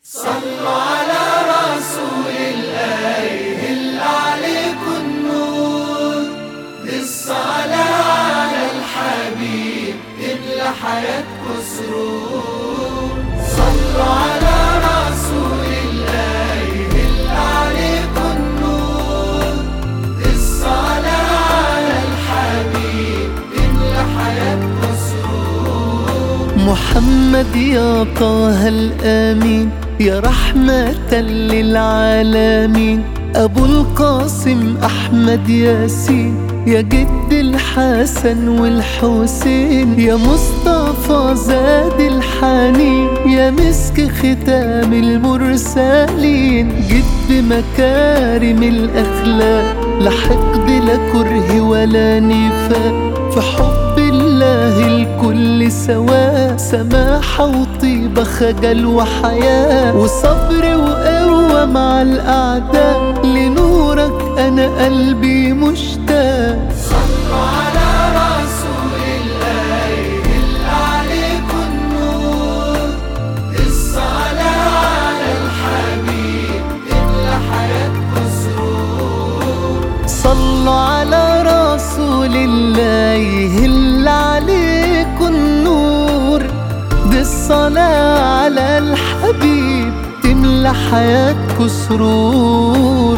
صلوا على رسول الله يهل عليكم النور للصلاة على الحبيب تملى حياتكم سرور صلوا على رسول الله يهل عليكم النور للصلاة على الحبيب تملى حياتكم سرور محمد يا طه الآمين يا رحمة للعالمين أبو القاسم أحمد ياسين يا جد الحسن والحسين يا مصطفى زاد الحنين يا مسك ختام المرسلين جد مكارم الأخلاق لا حقد لا كره ولا نفاق في حب الله الكل سواء سماحة وطيبة خجل وحياة وصبر وقوة مع الأعداء لنورك أنا قلبي مشتاق صلوا على رسول الله يهل عليكم النور الصلاة على الحبيب تملى حياتكم سرور صلوا على رسول الله يهل عليكم النور دي الصلاة على الحبيب تملى حياتكم سرور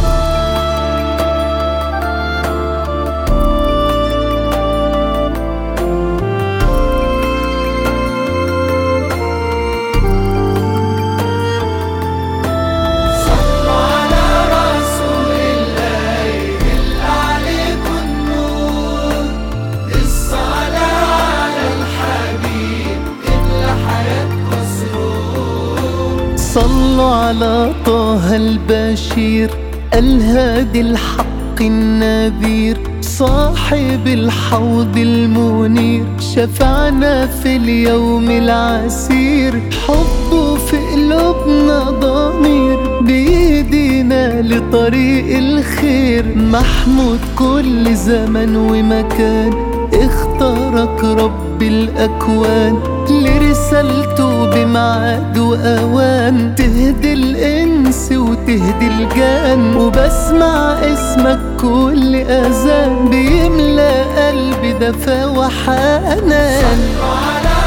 صلوا على رسول الله يهل عليكم النور الصلاة على الحبيب تملى حياتكم سرور صلوا على طه البشير الهادي الحق النذير صاحب الحوض المنير شفعنا في اليوم العسير حبه في قلوبنا ضمير بيدينا لطريق الخير محمود كل زمن ومكان اختارك رب الأكوان لرسالته بميعاد وأوان تهدي الإنس وتهدي الجان وبسمع اسمك كل أذان بيملى قلبي دفا وحنان وعلى